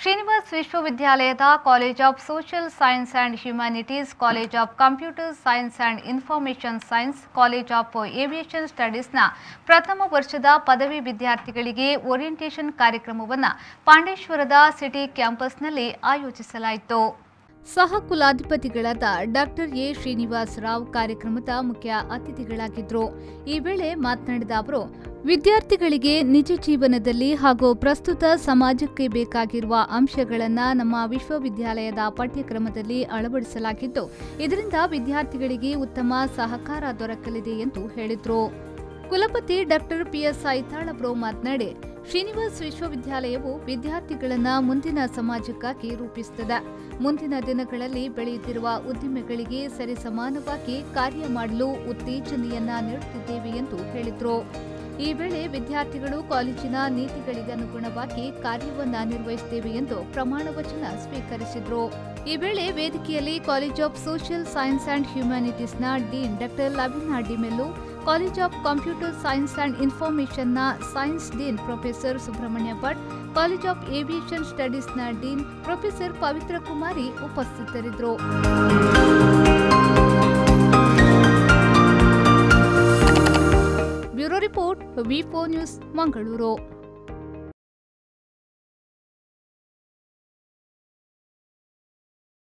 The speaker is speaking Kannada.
ಶ್ರೀನಿವಾಸ್ ವಿಶ್ವವಿದ್ಯಾಲಯದ college of social science and humanities college of computer science and information science college of aviation ಸ್ಟಡೀಸ್ನ ಪ್ರಥಮ ವರ್ಷದ ಪದವಿ ವಿದ್ಯಾರ್ಥಿಗಳಿಗೆ ಓರಿಯೆಂಟೇಷನ್ ಕಾರ್ಯಕ್ರಮವನ್ನು ಪಾಂಡೇಶ್ವರದ ಸಿಟಿ ಕ್ಯಾಂಪಸ್ನಲ್ಲಿ ಆಯೋಜಿಸಲಾಯಿತು ಸಹ ಕುಲಾಧಿಪತಿಗಳಾದ ಡಾಕ್ಟರ್ ಎ ಶ್ರೀನಿವಾಸ್ ರಾವ್ ಕಾರ್ಯಕ್ರಮದ ಮುಖ್ಯ ಅತಿಥಿಗಳಾಗಿದ್ದರು ಈ ವೇಳೆ ಮಾತನಾಡಿದ ಅವರು ವಿದ್ಯಾರ್ಥಿಗಳಿಗೆ ನಿಜ ಜೀವನದಲ್ಲಿ ಹಾಗೂ ಪ್ರಸ್ತುತ ಸಮಾಜಕ್ಕೆ ಬೇಕಾಗಿರುವ ಅಂಶಗಳನ್ನು ನಮ್ಮ ವಿಶ್ವವಿದ್ಯಾಲಯದ ಪಠ್ಯಕ್ರಮದಲ್ಲಿ ಅಳವಡಿಸಲಾಗಿದ್ದು ಇದರಿಂದ ವಿದ್ಯಾರ್ಥಿಗಳಿಗೆ ಉತ್ತಮ ಸಹಕಾರ ದೊರಕಲಿದೆ ಎಂದು ಹೇಳಿದರು ಕುಲಪತಿ ಡಾಕ್ಟರ್ ಪಿಎಸ್ ಐತಾಳಬ್ರೋ ಮಾತನಾಡಿ ಶ್ರೀನಿವಾಸ್ ವಿಶ್ವವಿದ್ಯಾಲಯವು ವಿದ್ಯಾರ್ಥಿಗಳನ್ನ ಮುಂದಿನ ಸಮಾಜಕ್ಕಾಗಿ ರೂಪಿಸುತ್ತದೆ ಮುಂದಿನ ದಿನಗಳಲ್ಲಿ ಬೆಳೆಯುತ್ತಿರುವ ಉದ್ದಿಮೆಗಳಿಗೆ ಸರಿಸಮಾನವಾಗಿ ಕಾರ್ಯ ಮಾಡಲು ಉತ್ತೇಜನೆಯನ್ನ ನೀಡುತ್ತಿದ್ದೇವೆ ಎಂದು ಹೇಳಿದರು ಈ ವೇಳೆ ವಿದ್ಯಾರ್ಥಿಗಳು ಕಾಲೇಜಿನ ನೀತಿಗಳಿಗನುಗುಣವಾಗಿ ಕಾರ್ಯವನ್ನ ನಿರ್ವಹಿಸುತ್ತೇವೆ ಎಂದು ಪ್ರಮಾಣ ವಚನ ಸ್ವೀಕರಿಸಿದರು ಈ ವೇಳೆ ವೇದಿಕೆಯಲ್ಲಿ college of social science and ಹ್ಯುಮ್ಯಾನಿಟೀಸ್ನ dean doctor Lavina D'Mello college of computer science and ಇನ್ಫಾರ್ಮೇಷನ್ನ science dean professor Subrahmanya Bhat college of aviation ಸ್ಟಡೀಸ್ನ ಡೀನ್ ಪ್ರೊಫೆಸರ್ ಪವಿತ್ರ ಕುಮಾರಿ ಉಪಸ್ಥಿತರಿದ್ದರು bureau report V news Mangaluru